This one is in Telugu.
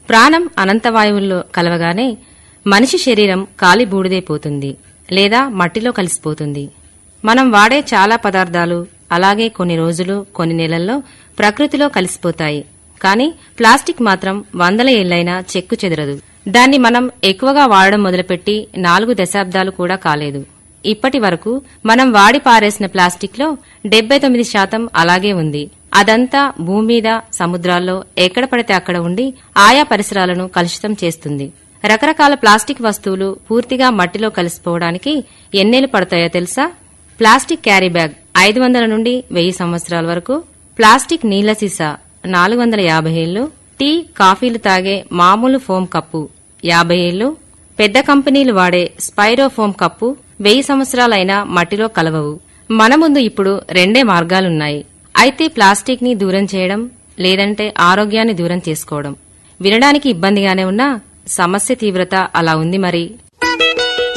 ప్రాణం అనంతవాయువుల్లో కలవగానే మనిషి శరీరం కాలి బూడిదైపోతుంది లేదా మట్టిలో కలిసిపోతుంది మనం వాడే చాలా పదార్థాలు అలాగే కొన్ని రోజులు కొన్ని నెలల్లో ప్రకృతిలో కలిసిపోతాయి కానీ ప్లాస్టిక్ మాత్రం వందల ఏళ్లైనా చెక్కు చెదరదు దాన్ని మనం ఎక్కువగా వాడడం మొదలుపెట్టి నాలుగు దశాబ్దాలు కూడా కాలేదు ఇప్పటి వరకు మనం వాడి పారేసిన ప్లాస్టిక్ లో డెబ్బై తొమ్మిది శాతం అలాగే ఉంది అదంతా భూమి మీద సముద్రాల్లో ఎక్కడ పడితే అక్కడ ఉండి ఆయా పరిసరాలను కలుషితం చేస్తుంది రకరకాల ప్లాస్టిక్ వస్తువులు పూర్తిగా మట్టిలో కలిసిపోవడానికి ఎన్నేళ్లు పడతాయో తెలుసా ప్లాస్టిక్ క్యారీ బ్యాగ్ ఐదు వందల నుండి వెయ్యి సంవత్సరాల వరకు ప్లాస్టిక్ నీళ్ల సీసా నాలుగు వందల యాభై ఏళ్లు టీ కాఫీలు తాగే మామూలు ఫోమ్ కప్పు యాభై ఏళ్లు పెద్ద కంపెనీలు వాడే స్పైరో ఫోమ్ కప్పు వెయ్యి సంవత్సరాలైనా మట్టిలో కలవవు మన ముందు ఇప్పుడు రెండే మార్గాలున్నాయి అయితే ప్లాస్టిక్ ని దూరం చేయడం లేదంటే ఆరోగ్యాన్ని దూరం చేసుకోవడం వినడానికి ఇబ్బందిగానే ఉన్నా సమస్య తీవ్రత అలా ఉంది మరి